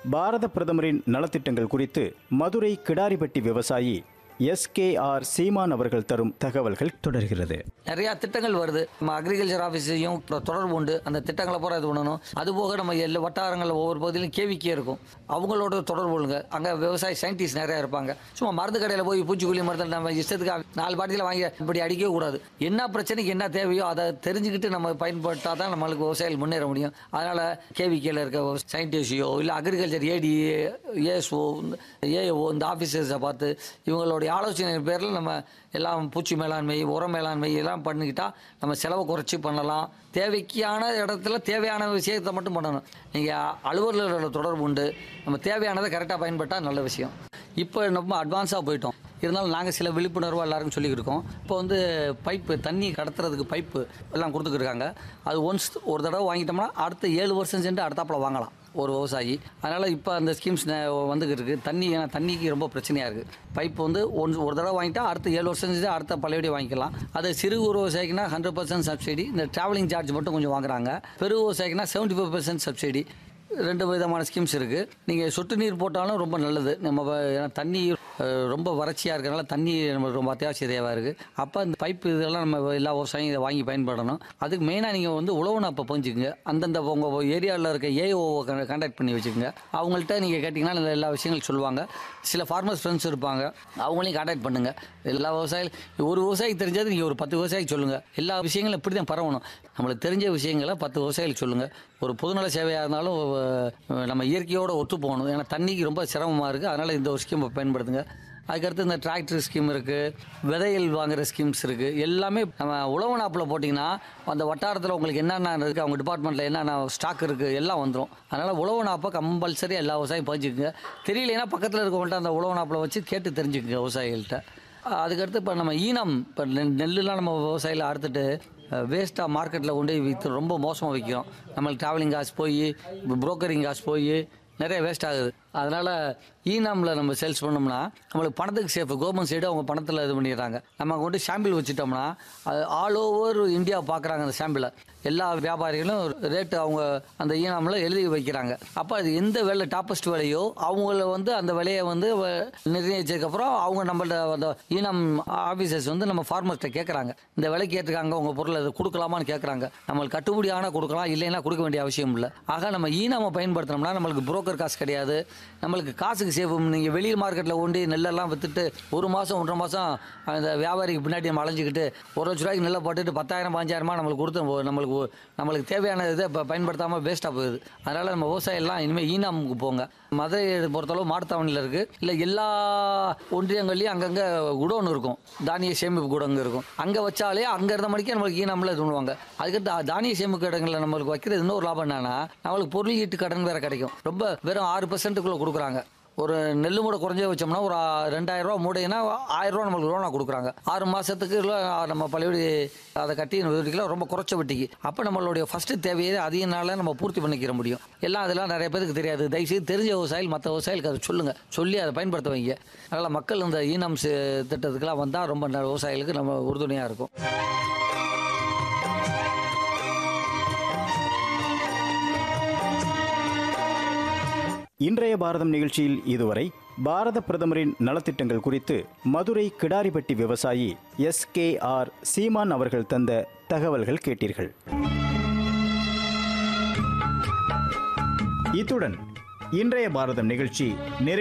பாரத பிரதமரின் நலத்திட்டங்கள் குறித்து மதுரை கிடாரிப்பட்டி விவசாயி எஸ்கேஆர் சீமான் அவர்கள் தரும் தகவல்கள் தொடர்கிறது நிறையா திட்டங்கள் வருது நம்ம அக்ரிகல்ச்சர் ஆஃபீஸையும் தொடர்பு உண்டு அந்த திட்டங்களை பூரா இது பண்ணணும் அதுபோக நம்ம எல்லா வட்டாரங்களில் ஒவ்வொரு பகுதியிலும் கேவிக்கே இருக்கும் அவங்களோட தொடர்பு கொள்ளுங்க அங்கே விவசாய சயின்டிஸ்ட் நிறையா இருப்பாங்க சும்மா மருந்து கடையில் போய் பூச்சிக்கொல்லி மருந்து நம்ம இஷ்டத்துக்கு நாலு பாட்டியில் வாங்கி இப்படி அடிக்கவே கூடாது என்ன பிரச்சனைக்கு என்ன தேவையோ அதை தெரிஞ்சுக்கிட்டு நம்ம பயன்பட்டால் தான் நம்மளுக்கு விவசாயிகள் முன்னேற முடியும் அதனால் கேவிகேல இருக்க சயின்டிஸ்டையோ இல்லை அக்ரிகல்ச்சர் ஏடி ஏஎஸ்ஓ ஏஓ இந்த ஆஃபீஸர்ஸை பார்த்து இவங்களுடைய ஆலோசனை பேரில் நம்ம எல்லாம் பூச்சி மேலாண்மை உர மேலாண்மை எல்லாம் பண்ணிக்கிட்டா நம்ம செலவை குறைச்சி பண்ணலாம் தேவைக்கான இடத்துல தேவையான விஷயத்தை மட்டும் பண்ணணும் நீங்கள் அலுவலர்களோட தொடர்பு உண்டு நம்ம தேவையானதை கரெக்டாக பயன்பட்டால் நல்ல விஷயம் இப்போ நம்ம அட்வான்ஸாக போயிட்டோம் இருந்தாலும் நாங்கள் சில விழிப்புணர்வு எல்லாருக்கும் சொல்லிக்கிட்டு இருக்கோம் இப்போ வந்து பைப்பு தண்ணி கடத்துறதுக்கு பைப்பு எல்லாம் கொடுத்துக்கிருக்காங்க அது ஒன்ஸ் ஒரு தடவை வாங்கிட்டோம்னா அடுத்த ஏழு வருஷம் சென்று அடுத்தாப்புல வாங்கலாம் ஒரு விவசாயி அதனால் இப்போ அந்த ஸ்கீம்ஸ் வந்துக்கிட்டு இருக்குது தண்ணி ஏன்னா தண்ணிக்கு ரொம்ப பிரச்சனையாக இருக்குது பைப் வந்து ஒன் ஒரு தடவை வாங்கிட்டா அடுத்த ஏழு வருஷம் செஞ்சு அடுத்த பழையபடி வாங்கிக்கலாம் அது சிறு குறு விவசாயிக்குனா ஹண்ட்ரட் பர்சன்ட் சப்சிடி இந்த ட்ராவலிங் சார்ஜ் மட்டும் கொஞ்சம் வாங்குறாங்க பெரு விவசாயிக்குனா செவன்ட்டி ஃபைவ் பர்சன்ட் சப்சிடி ரெண்டு விதமான ஸ்கீம்ஸ் இருக்குது நீங்கள் சொட்டு நீர் போட்டாலும் ரொம்ப நல்லது நம்ம வ- ஏன்னா தண்ணி அஹ், ரொம்ப வறட்சியாக இருக்கிறனால தண்ணி நம்மளுக்கு ரொம்ப அத்தியாவசிய தேவையாக இருக்குது அப்போ இந்த பைப்பு இதெல்லாம் நம்ம எல்லா விவசாயியும் இதை வாங்கி பயன்படணும் அதுக்கு மெயினாக நீங்கள் வந்து உழவுன அப்போ புரிஞ்சுக்குங்க அந்தந்த உங்கள் ஏரியாவில் இருக்க ஏஓவை கான்டாக்ட் பண்ணி வச்சுக்கோங்க அவங்கள்ட்ட நீங்கள் கேட்டிங்கன்னா இந்த எல்லா விஷயங்களும் சொல்லுவாங்க சில ஃபார்மர்ஸ் ஃப்ரெண்ட்ஸ் இருப்பாங்க அவங்களையும் கான்டாக்ட் பண்ணுங்கள் எல்லா விவசாயிகள் ஒரு விவசாயிக்கு தெரிஞ்சது நீங்கள் ஒரு பத்து விவசாயிக்கு சொல்லுங்கள் எல்லா விஷயங்களும் இப்படி தான் பரவணும் நம்மளுக்கு தெரிஞ்ச விஷயங்களை பத்து விவசாயிகளுக்கு சொல்லுங்கள் ஒரு பொதுநல சேவையாக இருந்தாலும் அஹ், நம்ம இயற்கையோடு ஒத்து போகணும் ஏன்னா தண்ணிக்கு ரொம்ப சிரமமாக இருக்குது அதனால் இந்த ஒரு ஸ்கீமை பயன்படுத்துங்க அதுக்கடுத்து இந்த டிராக்டர் ஸ்கீம் இருக்குது விதைகள் வாங்குற ஸ்கீம்ஸ் இருக்குது எல்லாமே நம்ம உழவு நாப்பில் போட்டிங்கன்னா அந்த வட்டாரத்தில் உங்களுக்கு என்னென்ன இருக்குது அவங்க டிபார்ட்மெண்ட்டில் என்னென்ன ஸ்டாக் இருக்குது எல்லாம் வந்துடும் அதனால் உழவு நாப்பை கம்பல்சரி எல்லா விவசாயியும் பதிச்சுக்குங்க தெரியலைன்னா பக்கத்தில் இருக்கவங்கள்ட்ட அந்த உழவு நாப்பில் வச்சு கேட்டு தெரிஞ்சுக்குங்க விவசாயிகள்கிட்ட அதுக்கடுத்து இப்போ நம்ம ஈனம் இப்போ நெல் நெல்லுலாம் நம்ம விவசாயியில் அறுத்துட்டு வேஸ்ட்டாக மார்க்கெட்டில் கொண்டு போய் விற்று ரொம்ப மோசமாக விற்கிறோம் நம்மளுக்கு ட்ராவலிங் காசு போய் புரோக்கரிங் காசு போய் நிறைய வேஸ்ட் ஆகுது அதனால் ஈனாமில் நம்ம சேல்ஸ் பண்ணோம்னா நம்மளுக்கு பணத்துக்கு சேஃப் கவர்மெண்ட் சைடு அவங்க பணத்தில் இது பண்ணிடுறாங்க நம்ம கொண்டு சாம்பிள் வச்சுட்டோம்னா அது ஆல் ஓவர் இந்தியா பார்க்குறாங்க அந்த சாம்பிளை எல்லா வியாபாரிகளும் ரேட்டு அவங்க அந்த ஈனாமில் எழுதி வைக்கிறாங்க அப்போ அது எந்த விலை டாப்பஸ்ட் விலையோ அவங்கள வந்து அந்த விலையை வந்து வ- நிர்ணயிச்சதுக்கப்புறம் அவங்க நம்மள்ட்ட அந்த ஈனம் ஆஃபீஸர்ஸ் வந்து நம்ம ஃபார்மர்ஸ்ட்டை கேட்குறாங்க இந்த விலைக்கு ஏற்றுக்காங்க உங்கள் பொருளை இது கொடுக்கலாமான்னு கேட்குறாங்க நம்மளுக்கு கட்டுப்படி ஆனால் கொடுக்கலாம் இல்லைன்னா கொடுக்க வேண்டிய அவசியம் இல்லை ஆக நம்ம ஈனாமை பயன்படுத்தினோம்னா நம்மளுக்கு புரோக்கர் காசு கிடையாது நம்மளுக்கு காசுக்கு சேவ் நீங்கள் வெளியில் மார்க்கெட்டில் கொண்டு நெல்லெல்லாம் விற்றுட்டு ஒரு மாதம் ஒன்றரை மாதம் அந்த வியாபாரிக்கு பின்னாடி நம்ம அலைஞ்சிக்கிட்டு ஒரு லட்ச ரூபாய்க்கு நெல்லை போட்டுட்டு பத்தாயிரம் பாஞ்சாயிரமா நம்மளுக்கு கொடுத்து போ- நம்மளுக்கு ஒ- நம்மளுக்கு தேவையான இதை இப்போ பயன்படுத்தாமல் வேஸ்ட்டாக போகுது அதனால் நம்ம விவசாயம் எல்லாம் இனிமேல் ஈனாமுக்கு போங்க மதுரையை பொறுத்தளவு மாட்டுத்தாவணியில் இருக்குது இல்லை எல்லா ஒன்றியங்கள்லையும் அங்கங்கே குடோன் இருக்கும் தானிய சேமிப்பு குடோன் இருக்கும் அங்கே வச்சாலே அங்கே இருந்த மணிக்கே நம்மளுக்கு ஈனாமில் இது பண்ணுவாங்க அதுக்கு தா- தானிய சேமிப்பு இடங்களில் நம்மளுக்கு வைக்கிறது இன்னொரு லாபம் என்னன்னா நம்மளுக்கு பொருள் ஈட்டு கடன் வேற கிடைக்கும் ரொம்ப வெறும் ஆறு பர்சன்ட்டுக்குள்ளே கொடுக்குறாங்க ஒரு நெல் மூடை குறைஞ்சே வச்சோம்னா ஒரு ஆ- ரெண்டாயிரம் ரூபா மூடைனா ஆயிரம் ரூபா நம்மளுக்கு லோனாக கொடுக்குறாங்க ஆறு மாதத்துக்கு நம்ம பழையபடி அதை கட்டி வட்டிக்கலாம் ரொம்ப குறைச்ச வட்டிக்கு அப்போ நம்மளுடைய ஃபஸ்ட்டு தேவையை அதிகனால நம்ம பூர்த்தி பண்ணிக்கிற முடியும் எல்லாம் அதெல்லாம் நிறைய பேருக்கு தெரியாது தயவுசெய்து தெரிஞ்ச விவசாயிகள் மற்ற விவசாயிகளுக்கு அதை சொல்லுங்கள் சொல்லி அதை பயன்படுத்த வைங்க அதனால் மக்கள் இந்த ஈனம் சி- திட்டத்துக்கெல்லாம் வந்தால் ரொம்ப ந- விவசாயிகளுக்கு நம்ம உறுதுணையாக இருக்கும் இன்றைய பாரதம் நிகழ்ச்சியில் இதுவரை பாரத பிரதமரின் நலத்திட்டங்கள் குறித்து மதுரை கிடாரிப்பட்டி விவசாயி எஸ்கேஆர் சீமான் அவர்கள் தந்த தகவல்கள் கேட்டீர்கள் இத்துடன் இன்றைய பாரதம் நிகழ்ச்சி நிறைவு